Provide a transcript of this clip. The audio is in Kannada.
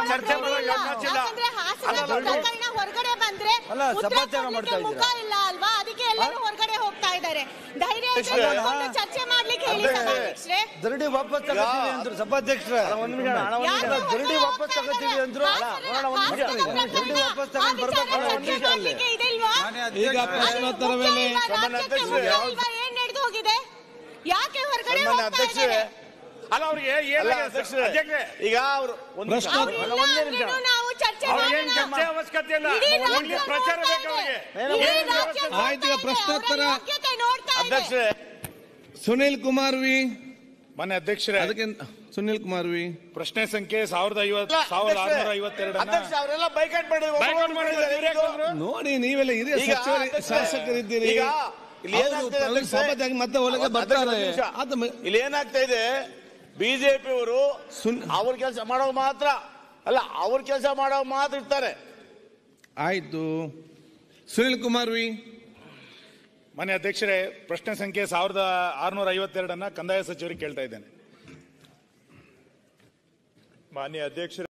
ಚರ್ಚೆ ಮಾಡೋಕೆ ಅವಕಾಶ ಇಲ್ಲ. ಯಾಕಂದ್ರೆ ಹಾಸನ ಅಲ್ಲ, ಅಲ್ಲ, ಪ್ರಕರಣ ಹೊರಗಡೆ ಬಂದ್ರೆ ಅಲ್ಲ, ಉತ್ತರ ಸಭಾತ್ಯಾಗ ಕೊಡ್ಲಿಕ್ಕೆ ಮಾಡ್ತಾ ಮುಖ ಇದ್ದೀರಾ? ಇಲ್ಲ ಅಲ್ವಾ ಅದಕ್ಕೆ ಎಲ್ಲರೂ ಹೊರಗಡೆ ಹೋಗ್ತಾ ಇದ್ದಾರೆ ಧೈರ್ಯ ಇದ್ರೆ ಅಧ್ಯಕ್ಷರೇ, ಕೂತ್ಕೊಂಡು ಚರ್ಚೆ ಮಾಡ್ಲಿಕ್ಕೆ ಹೇಳಿ ಸಭಾಧ್ಯಕ್ಷರೇ ದರಡಿ ವಾಪಸ್ ತಗೋತೀವಿ ಅಂದ್ರು ಸಭಾಧ್ಯಕ್ಷರ ಯಾಕೆ ದರಡಿ ಹೊರಗಡೆ ವಾಪಸ್ ಹೋಗ್ತಾ ತಗೋತೀವಿ ಇದ್ದಾರೆ? ಅಂದ್ರು ಹಾಸನ- ನೋಡೋಣ, ಒಂದ್ ನಿಮಿಷ ಹಾಸನ ಇರಿ. ದರಡಿ ಪ್ರಕರಣ, ವಾಪಸ್ ಆ ತಗೊಂಡು ವಿಚಾರ ಬರ್ಬೇಕು, ಒಂದ್ ಚರ್ಚೆ ನಿಮಿಷ ಅಲ್ಲೇ. ಮಾಡ್ಲಿಕ್ಕೆ ಇದೆಲ್ವಾ? ಈಗ ಪ್ರಶ್ನೋತ್ತರ ವೇಳೆ ಮುಖ್ಯ ಇಲ್ವಾ? ಸನ್ಮಾನ್ಯ ರಾಜ್ಯಕ್ಕೆ ಅಧ್ಯಕ್ಷರೇ, ಮುಖ್ಯ ಇಲ್ವಾ? ಏನ್ ನಡೆದು ಹೋಗಿದೆ ಯಾಕೆ ಹೊರಗಡೆ ಸನ್ಮಾನ್ಯ ಹೋಗ್ತಾ ಅಧ್ಯಕ್ಷರೇ ಇದ್ದಾರೆ ಅಲ್ಲ ಅವ್ರಿಗೆ ಅಲ್ಲ, ಏನಾಗಿದೆ ಅಧ್ಯಕ್ಷರೇ, ಅಧ್ಯಕ್ಷರೇ ಈಗ ಅವರು ಒಂದು ನಿಮಿಷ. ಪ್ರಶ್ನೆ- ಅವ್ರು ಇಲ್ಲ ಅಂದ್ರೇನು ನಾವು ಚರ್ಚೆ ಅವ್ರಿಗೆ ಏನ್ ಮಾಡೋಣ. ಚರ್ಚೆ ಅವಶ್ಯಕತೆ ಇಲ್ಲ ಇಡೀ ಓನ್ಲಿ ರಾಜ್ಯ ಪ್ರಚಾರ ನೋಡ್ತಾ ಬೇಕು ಇದೆ. ಅವ್ರಿಗೆ ಇಡೀ ರಾಜ್ಯ ನೋಡ್ತಾ ಆಯ್ತು, ಈಗ ಇದೆ. ಪ್ರಶ್ನೋತ್ತರ. ಅವರ ಯೋಗ್ಯತೆ ನೋಡ್ತಾ ಇದೆ. ಅಧ್ಯಕ್ಷರೇ ಸುನಿಲ್ ಕುಮಾರ್ ವಿ ಮನೆ ಅಧ್ಯಕ್ಷರೇ ಅದಕ್ಕೆ ಸುನಿಲ್ ಕುಮಾರ್ ವಿ ಪ್ರಶ್ನೆ ಸಂಖ್ಯೆ ಸಾವಿರದ ಐವತ್ತು ಅಲ್ಲ, ಸಾವಿರದ ಅಧ್ಯಕ್ಷರೇ, ಆರುನೂರ ಐವತ್ತೆರಡು ಅಧ್ಯಕ್ಷ ಅವರೆಲ್ಲ ಬೈಕಾಟ್ ಮಾಡಿದ್ರು ಬೈಕಾಟ್ ಮಾಡಿದ್ದಾರೆ, ಇವ್ರು ಯಾಕೆ ಬಂದ್ರು? ನೋಡಿ ನೀವೆಲ್ಲ ಹಿರಿಯ ಈಗ ಸಚಿವರು ಅಧ್ಯಕ್ಷರೇ, ಶಾಸಕರಿದ್ದೀರಿ ಈಗ ಇಲ್ಲಿ ಅವರು ಏನಾಗ್ತಿದೆ ಅಧ್ಯಕ್ಷರೇ? ಸಭಾದಾಗ ಮತ್ತೆ ಒಳಗೆ ಅಧ್ಯಕ್ಷರೇ, ಬರ್ತಾರೆ ಒಂದು ನಿಮಿಷ. ಅದು ಮ- ಇಲ್ಲಿ ಏನಾಗ್ತಾ ಇದೆ ಬಿಜೆಪಿ ಅವರು ಸುನ್- ಅವ್ರ ಕೆಲಸ ಮಾಡೋ ಮಾತ್ರ ಅಲ್ಲ ಅವ್ರ ಕೆಲಸ ಮಾಡೋ ಮಾತ್ರ ಇರ್ತಾರೆ ಆಯ್ತು ಸುನಿಲ್ ಕುಮಾರ್ ವಿ ಮನೆ ಅಧ್ಯಕ್ಷರೇ ಪ್ರಶ್ನೆ ಸಂಖ್ಯೆ ಸಾವಿರದ ಆರುನೂರ ಐವತ್ತೆರಡನ್ನ ಕಂದಾಯ ಸಚಿವರಿಗೆ ಕೇಳ್ತಾ ಇದ್ದೇನೆ ಮಾನ್ಯ ಅಧ್ಯಕ್ಷರ